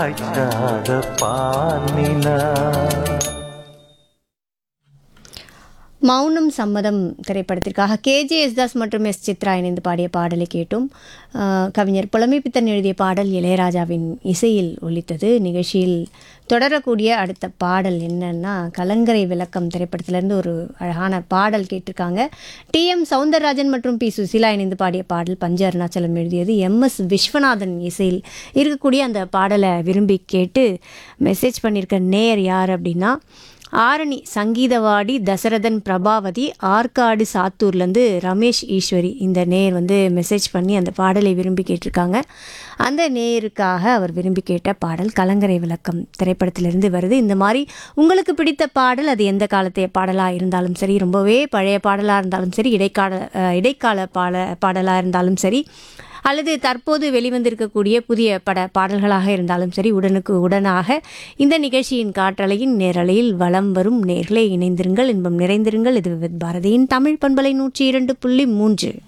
காய்ச்சாத பாலினா மௌனம் சம்மதம் திரைப்படத்திற்காக கேஜே யேசுதாஸ் மற்றும் எஸ் சித்ரா இணைந்து பாடிய பாடலை கேட்டும் ஆஹ், கவிஞர் புலமைப்பித்தன் எழுதிய பாடல் இளையராஜாவின் இசையில் ஒலித்தது நிகழ்ச்சியில் தொடரக்கூடிய அடுத்த பாடல் என்னன்னா கலங்கரை விளக்கம் திரைப்படத்திலிருந்து ஒரு அழகான பாடல் கேட்டிருக்காங்க டி எம் சவுந்தரராஜன் மற்றும் பி சுசீலா இணைந்து பாடிய பாடல் பஞ்ச அருணாச்சலம் எழுதியது எம் எஸ் விஸ்வநாதன் இசையில் இருக்கக்கூடிய அந்த பாடலை விரும்பி கேட்டு மெசேஜ் பண்ணியிருக்க நேயர் யார் அப்படின்னா ஆரணி சங்கீதவாடி தசரதன் பிரபாவதி ஆற்காடு சாத்தூர்லேருந்து ரமேஷ் ஈஸ்வரி இந்த நேயர் வந்து மெசேஜ் பண்ணி அந்த பாடலை விரும்பி கேட்டிருக்காங்க அந்த நேயருக்காக அவர் விரும்பி கேட்ட பாடல் கலங்கரை விளக்கம் திரைப்படத்திலிருந்து வருது இந்த மாதிரி உங்களுக்கு பிடித்த பாடல் அது எந்த காலத்தைய பாடலாக இருந்தாலும் சரி ரொம்பவே பழைய பாடலாக இருந்தாலும் சரி இடைக்கால அஹ், இடைக்கால பாட பாடலாக இருந்தாலும் சரி அல்லது தற்போது வெளிவந்திருக்கக்கூடிய புதிய பட பாடல்களாக இருந்தாலும் சரி உடனுக்கு உடனாக இந்த நிகழ்ச்சியின் காற்றலையின் நேரலையில் வலம் வரும் நேர்களே இணைந்திருங்கள் இன்பம் நிறைந்திருங்கள் இது வித் பாரதியின் தமிழ் பண்பலை நூற்றி இரண்டு புள்ளி மூன்று